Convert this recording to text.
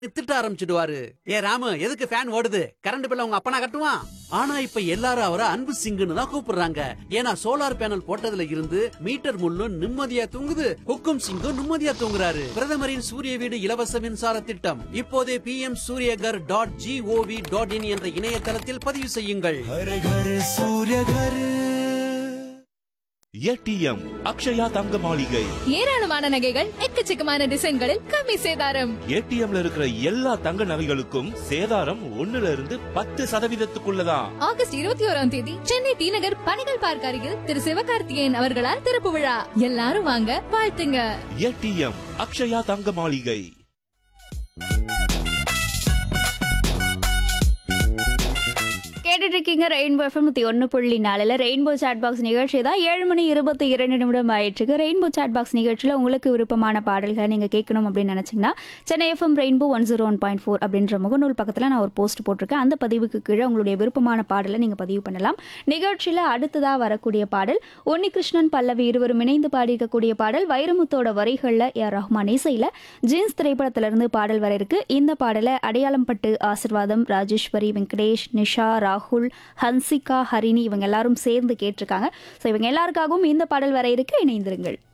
திட்ட ஆரம்பிச்சிடுவாரு ஏ ராமு எதுக்கு ஃபேன் ஓடுது கரண்ட் பில்ல உங்க அப்பனா கட்டுவான் ஆனா இப்ப எல்லாரும் அவரை அன்பு சிங்குன்னு தான் கூப்பிடுறாங்க ஏன்னா சோலார் பேனல் போட்டதுல இருந்து மீட்டர் முள்ளும் நிம்மதியா தூங்குது ஹுக்கும் சிங்கும் நிம்மதியா தூங்குறாரு பிரதமரின் சூரிய வீடு இலவச மின்சார திட்டம் இப்போதே P M Suryaghar dot gov dot in என்ற இணையதளத்தில் பதிவு செய்யுங்கள் हर घर सूर्य घर ஏடிஎம் அக்ஷயா தங்க மாளிகை ஏராளமான நகைகள் எக்கச்சக்கமான டிசைன்களில் கம்மி சேதாரம் ஏடிஎம்ல இருக்கிற எல்லா தங்க நகைகளுக்கும் சேதாரம் ஒண்ணுல இருந்து பத்து சதவீதத்துக்குள்ளதான் ஆகஸ்ட் இருபத்தி ஓராம் தேதி சென்னை டி நகர் பணிகள் பார்க் அருகில் திரு சிவகார்த்திகேயன் அவர்களால் திறப்பு விழா எல்லாரும் வாங்க வாழ்த்துங்க ஏடிஎம் அக்ஷயா தங்க மாளிகை கேட்டுட்டு இருக்கீங்க ரெயின்போ எஃப்எம் நூற்றி ஒன்று புள்ளி நாலில் ரெயின்போ சாட் பாக்ஸ் நிகழ்ச்சி தான் ஏழு மணி இருபத்தி இரண்டு நிமிடம் ஆயிட்டுருக்கு ரெயின்போ சாட் பாக்ஸ் நிகழ்ச்சியில் உங்களுக்கு விருப்பமான பாடல்களை நீங்கள் கேட்கணும் அப்படின்னு நினச்சிங்கன்னா Chennai FM rainbow one zero one point four அப்படின்ற முகநூல் பக்கத்தில் நான் ஒரு போஸ்ட் போட்டிருக்கேன் அந்த பதிவுக்கு கீழே உங்களுடைய விருப்பமான பாடலை நீங்கள் பதிவு பண்ணலாம் நிகழ்ச்சியில் அடுத்ததாக வரக்கூடிய பாடல் உன்னிகிருஷ்ணன் பல்லவி இருவரும் இணைந்து பாடியிருக்கக்கூடிய பாடல் வைரமுத்தோட வரிகளில் ஏஆர் ரஹ்மான் இசையில் ஜீன்ஸ் திரைப்படத்திலிருந்து பாடல் வர இருக்கு இந்த பாடலை அடையாளம் பட்டு ஆசிர்வாதம் ராஜேஸ்வரி வெங்கடேஷ் நிஷா ராகுல் ஹன்சிகா ஹரிணி இவங்க எல்லாரும் சேர்ந்து கேட்டிருக்காங்க ஸோ இவங்க எல்லாருக்காகவும் இந்த பாடல் வர இருக்கு இணைந்திருங்கள்